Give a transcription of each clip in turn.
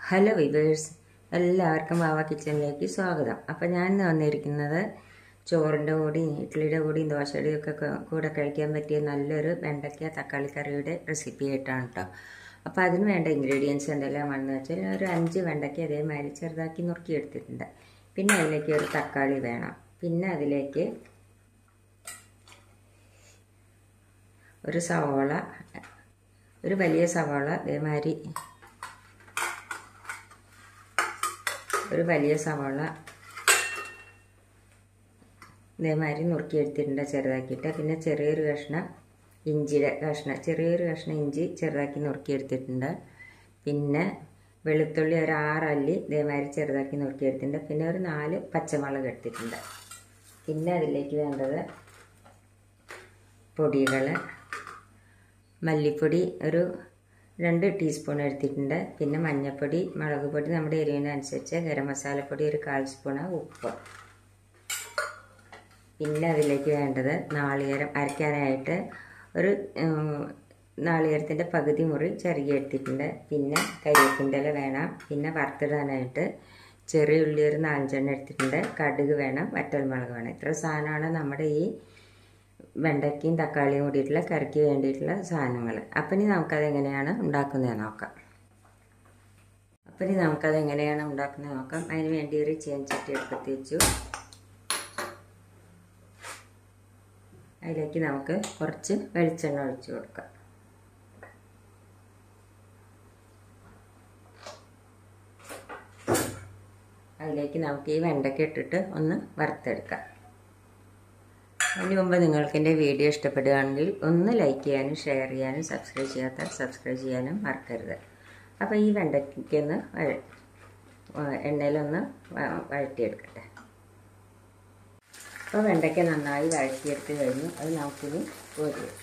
hello viewers എല്ലാവർക്കും വാവ കിച്ചണിലേക്ക് സ്വാഗതം അപ്പോൾ ഞാൻ ഇന്ന് വന്നിരിക്കുന്നത് ചോറിൻ്റെ കൂടെയും ഇഡ്ഡലിയുടെ കൂടെയും ദോശയുടെയും ഒക്കെ ക- കൂടെ കഴിക്കാൻ പറ്റിയ നല്ലൊരു വെണ്ടയ്ക്ക തക്കാളി കറിയുടെ റെസിപ്പി ആയിട്ടാണ് കേട്ടോ അപ്പോൾ അതിന് വേണ്ട ഇൻഗ്രീഡിയൻസ് എന്തെല്ലാമാണെന്ന് വെച്ചാൽ ഒരു അഞ്ച് വെണ്ടയ്ക്ക അതേമാതിരി ചെറുതാക്കി നുറുക്കി എടുത്തിട്ടുണ്ട് പിന്നെ അതിലേക്ക് ഒരു തക്കാളി വേണം പിന്നെ അതിലേക്ക് ഒരു സവോള ഒരു വലിയ സവോള അതേമാതിരി ഒരു വലിയ സവാള ഇതേമാതിരി നുറുക്കി എടുത്തിട്ടുണ്ട് ചെറുതാക്കിയിട്ട് പിന്നെ ചെറിയൊരു കഷ്ണം ഇഞ്ചിയുടെ കഷ്ണം ചെറിയൊരു കഷ്ണം ഇഞ്ചി ചെറുതാക്കി നുറുക്കി എടുത്തിട്ടുണ്ട് പിന്നെ വെളുത്തുള്ളി ഒരു ആറല്ലി ഇതേമാതിരി ചെറുതാക്കി നുറുക്കി എടുത്തിട്ടുണ്ട് പിന്നെ ഒരു നാല് പച്ചമുളക് എടുത്തിട്ടുണ്ട് പിന്നെ അതിലേക്ക് വേണ്ടത് പൊടികൾ മല്ലിപ്പൊടി ഒരു രണ്ട് ടീസ്പൂൺ എടുത്തിട്ടുണ്ട് പിന്നെ മഞ്ഞൾപ്പൊടി മുളക് പൊടി നമ്മുടെ എരിവിനനുസരിച്ച് ഗരം മസാലപ്പൊടി ഒരു കാൽ സ്പൂണ് ഉപ്പ് പിന്നെ അതിലേക്ക് വേണ്ടത് നാളികേരം അരയ്ക്കാനായിട്ട് ഒരു നാളികേരത്തിൻ്റെ പകുതി മുറി ചെറുകി എടുത്തിട്ടുണ്ട് പിന്നെ കരിവേപ്പിൻ്റെ ഇല വേണം പിന്നെ വറുത്തിടാനായിട്ട് ചെറിയ ഉള്ളി ഒരു നാലഞ്ചെണ്ണം എടുത്തിട്ടുണ്ട് കടുക് വേണം വറ്റൽമുളക് വേണം ഇത്ര സാധനമാണ് നമ്മുടെ ഈ വെണ്ടയ്ക്കയും തക്കാളിയും കൂടിയിട്ടുള്ള കറിക്ക് വേണ്ടിയിട്ടുള്ള സാധനങ്ങൾ അപ്പം ഇനി നമുക്കത് എങ്ങനെയാണ് ഉണ്ടാക്കുന്നത് നോക്കാം അപ്പം ഇനി നമുക്കത് എങ്ങനെയാണ് ഉണ്ടാക്കുന്നത് നോക്കാം അതിന് വേണ്ടി ഒരു ചീനച്ചട്ടി എടുപ്പത്തി വെച്ചു അതിലേക്ക് നമുക്ക് കുറച്ച് വെളിച്ചെണ്ണ ഒഴിച്ചു കൊടുക്കാം അതിലേക്ക് നമുക്ക് ഈ വെണ്ടയ്ക്ക ഇട്ടിട്ട് ഒന്ന് വറുത്തെടുക്കാം അതിന് മുമ്പ് നിങ്ങൾക്ക് എൻ്റെ വീഡിയോ ഇഷ്ടപ്പെടുകയാണെങ്കിൽ ഒന്ന് ലൈക്ക് ചെയ്യാനും ഷെയർ ചെയ്യാനും സബ്സ്ക്രൈബ് ചെയ്യാത്ത സബ്സ്ക്രൈബ് ചെയ്യാനും മറക്കരുത് അപ്പോൾ ഈ വെണ്ടയ്ക്ക് ഒന്ന് എണ്ണയിലൊന്ന് വഴറ്റിയെടുക്കട്ടെ അപ്പോൾ വെണ്ടയ്ക്ക നന്നായി വഴറ്റിയെടുത്ത് കഴിഞ്ഞു അത് നമുക്കിനി കോരി വെക്കാം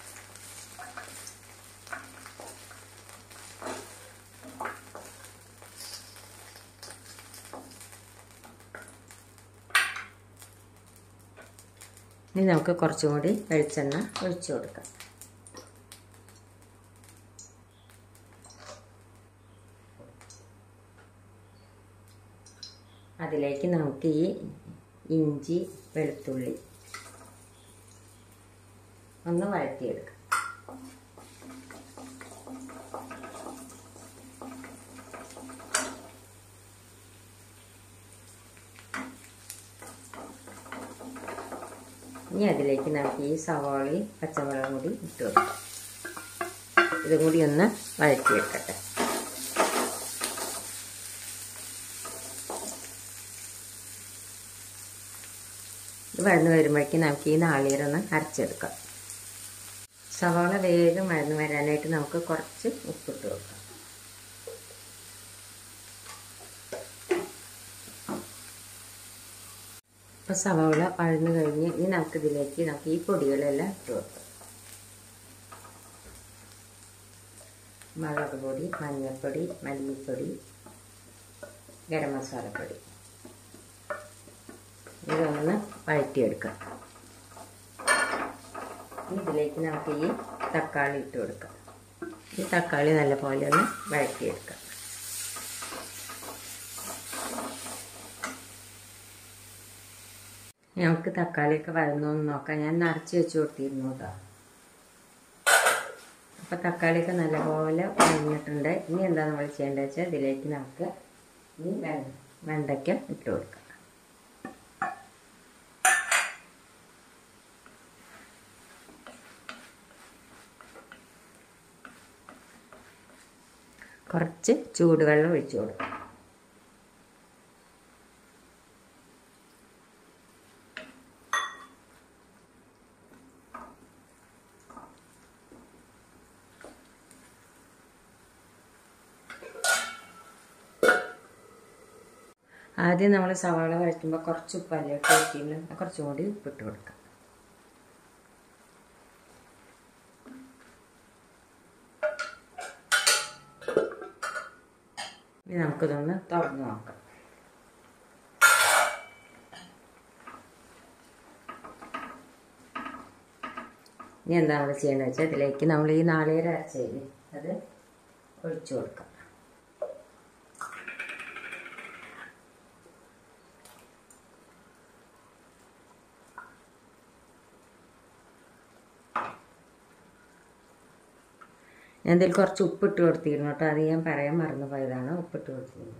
ഇനി നമുക്ക് കുറച്ചും കൂടി വെളിച്ചെണ്ണ ഒഴിച്ചു കൊടുക്കാം അതിലേക്ക് നമുക്ക് ഈ ഇഞ്ചി വെളുത്തുള്ളി ഒന്ന് വഴറ്റിയെടുക്കാം ഇനി അതിലേക്ക് നമുക്ക് ഈ സവാളയും പച്ചമുളകും കൂടി ഇട്ട് കൊടുക്കാം ഇതും കൂടി ഒന്ന് വഴറ്റിയെടുക്കട്ടെ ഇത് വഴന്ന് വരുമ്പോഴേക്കും നമുക്ക് ഈ നാളികേരൊന്ന് അരച്ചെടുക്കാം സവാള വേഗം വഴന്ന് വരാനായിട്ട് നമുക്ക് കുറച്ച് ഉപ്പിട്ട് കൊടുക്കാം ഇപ്പോൾ സവാള വഴന്ന് കഴിഞ്ഞ് ഇനി നമുക്കിതിലേക്ക് നമുക്ക് ഈ പൊടികളെല്ലാം ഇട്ട് കൊടുക്കാം മുളക് പൊടി മഞ്ഞൾപ്പൊടി മല്ലിപ്പൊടി ഗരം മസാലപ്പൊടി ഇതൊന്ന് വഴറ്റിയെടുക്കാം ഇതിലേക്ക് നമുക്ക് ഈ തക്കാളി ഇട്ട് കൊടുക്കാം ഈ തക്കാളി നല്ലപോലെ ഒന്ന് വഴറ്റിയെടുക്കാം നമുക്ക് തക്കാളിയൊക്കെ വഴന്നോന്ന് നോക്കാം ഞാൻ നിറച്ച് വെച്ച് കൊടുത്തിരുന്നു കേട്ടോ അപ്പോൾ തക്കാളിയൊക്കെ നല്ലപോലെ വഴന്നിട്ടുണ്ട് ഇനി എന്താ നമ്മൾ ചെയ്യേണ്ടത് വെച്ചാൽ ഇതിലേക്ക് നമുക്ക് ഈ വെണ്ടയ്ക്ക ഇട്ട് കൊടുക്കാം കുറച്ച് ചൂടുവെള്ളം ഒഴിച്ചു കൊടുക്കാം ആദ്യം നമ്മൾ സവാള വഴറ്റുമ്പോൾ കുറച്ച് ഉപ്പല്ലേ ഇട്ടില്ല കുറച്ചും കൂടി ഉപ്പിട്ട് കൊടുക്കാം ഇനി നമുക്കിതൊന്ന് തുറന്ന് നോക്കാം ഇനി എന്താ നമ്മൾ ചെയ്യേണ്ടത് വെച്ചാൽ ഇതിലേക്ക് നമ്മൾ ഈ നാളികേരം അരച്ചില്ലേ അത് ഒഴിച്ചു കൊടുക്കാം ഞാൻ ഇതിൽ കുറച്ച് ഉപ്പിട്ട് കൊടുത്തിരുന്നു കേട്ടോ അത് ഞാൻ പറയാൻ മറന്നു പോയതാണ് ഉപ്പിട്ട് കൊടുത്തിരുന്നു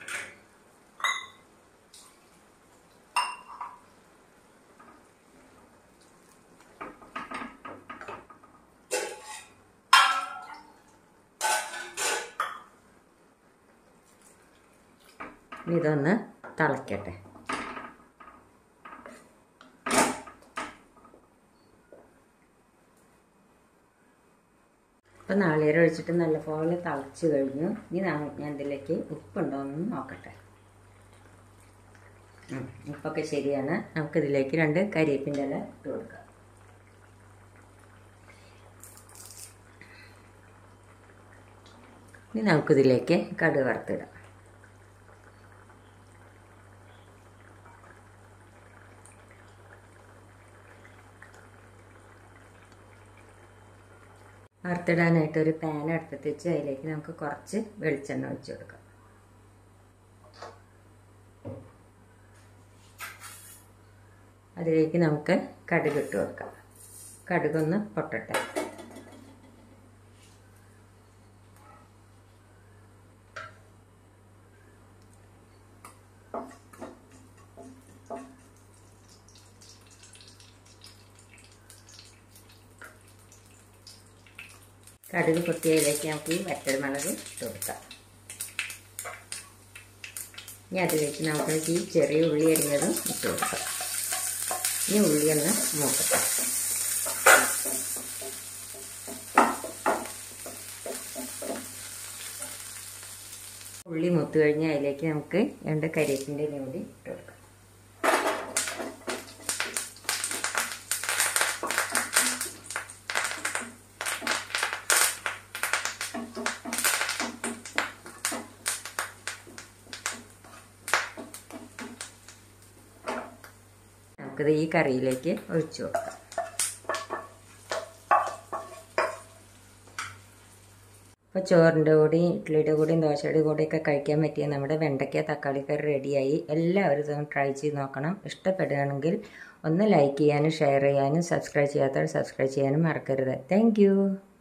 ഇതൊന്ന് തിളയ്ക്കട്ടെ ഇപ്പം നാളികേരം ഒഴിച്ചിട്ട് നല്ലപോലെ തിളച്ച് കഴിഞ്ഞു ഇനി ഞാൻ ഞാൻ ഇതിലേക്ക് ഉപ്പുണ്ടോ എന്ന് നോക്കട്ടെ ഉം, ഉപ്പൊക്കെ ശരിയാണ് നമുക്കിതിലേക്ക് രണ്ട് കരിയേപ്പിൻ്റെ ഇല ഇട്ട് കൊടുക്കാം ഇനി നമുക്കിതിലേക്ക് കടുക് വറുത്തിടാം വറുത്തിടാനായിട്ട് ഒരു പാൻ അടുപ്പത്ത് വെച്ച് അതിലേക്ക് നമുക്ക് കുറച്ച് വെളിച്ചെണ്ണ ഒഴിച്ചു കൊടുക്കാം അതിലേക്ക് നമുക്ക് കടുക് ഇട്ട് കൊടുക്കാം കടുകൊന്ന് പൊട്ടട്ടെ കടുക് പൊട്ടിയതിലേക്ക് നമുക്ക് ഈ വറ്റൽമുളക് ഇട്ട് കൊടുക്കാം ഇനി അതിലേക്ക് നമുക്ക് ഈ ചെറിയ ഉള്ളി അരിഞ്ഞതും ഇട്ട് കൊടുക്കാം ഇനി ഉള്ളി ഒന്ന് മൂക്കട്ടെ ഉള്ളി മൂത്ത് കഴിഞ്ഞാൽ അതിലേക്ക് നമുക്ക് രണ്ട് കരിയേപ്പിൻ്റെ ഇല കൂടി ഇട്ട് കൊടുക്കാം നമുക്കിത് ഈ കറിയിലേക്ക് ഒഴിച്ചു കൊടുക്കാം അപ്പോൾ ചോറിൻ്റെ കൂടെയും ഇഡ്ഡലിയുടെ കൂടെയും ദോശയുടെ കൂടെയൊക്കെ കഴിക്കാൻ പറ്റിയ നമ്മുടെ വെണ്ടയ്ക്ക തക്കാളി കറി റെഡിയായി എല്ലാവരും ഇതൊന്ന് ട്രൈ ചെയ്ത് നോക്കണം ഇഷ്ടപ്പെടുകയാണെങ്കിൽ ഒന്ന് ലൈക്ക് ചെയ്യാനും ഷെയർ ചെയ്യാനും സബ്സ്ക്രൈബ് ചെയ്യാത്തവർ സബ്സ്ക്രൈബ് ചെയ്യാനും മറക്കരുത് താങ്ക്